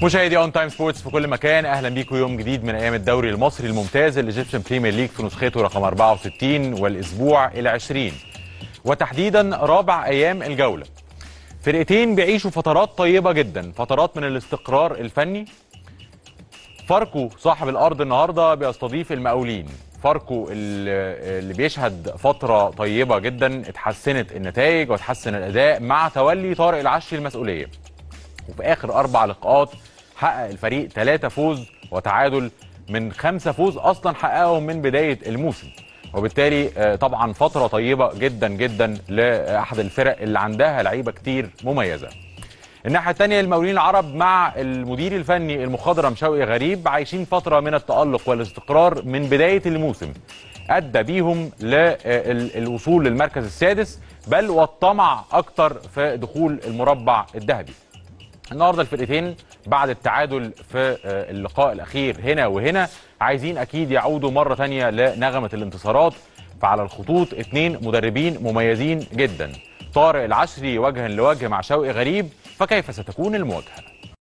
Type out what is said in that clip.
مشاهدي اون تايم سبورتس في كل مكان اهلا بيكم يوم جديد من ايام الدوري المصري الممتاز الايجيبشن بريمير ليج في نسخته رقم 64 والاسبوع العشرين وتحديدا رابع ايام الجوله فرقتين بيعيشوا فترات طيبه جدا فترات من الاستقرار الفني فاركو صاحب الارض النهارده بيستضيف المقاولين فاركو اللي اللي بيشهد فتره طيبه جدا اتحسنت النتائج وتحسن الاداء مع تولي طارق العشري المسؤوليه وفي اخر اربع لقاءات حقق الفريق ثلاثة فوز وتعادل من خمسة فوز اصلا حققهم من بدايه الموسم وبالتالي آه، طبعا فتره طيبه جدا جدا لاحد الفرق اللي عندها لعيبه كتير مميزه الناحيه الثانيه المقاولين العرب مع المدير الفني المخضرم شوقي غريب عايشين فتره من التالق والاستقرار من بدايه الموسم ادى بيهم للوصول للمركز السادس بل والطمع اكتر في دخول المربع الذهبي النهارده الفرقتين بعد التعادل في آه، اللقاء الاخير هنا وهنا عايزين اكيد يعودوا مره تانية لنغمه الانتصارات فعلى الخطوط اتنين مدربين مميزين جدا طارق العشري وجها لوجه مع شوقي غريب فكيف ستكون المواجهه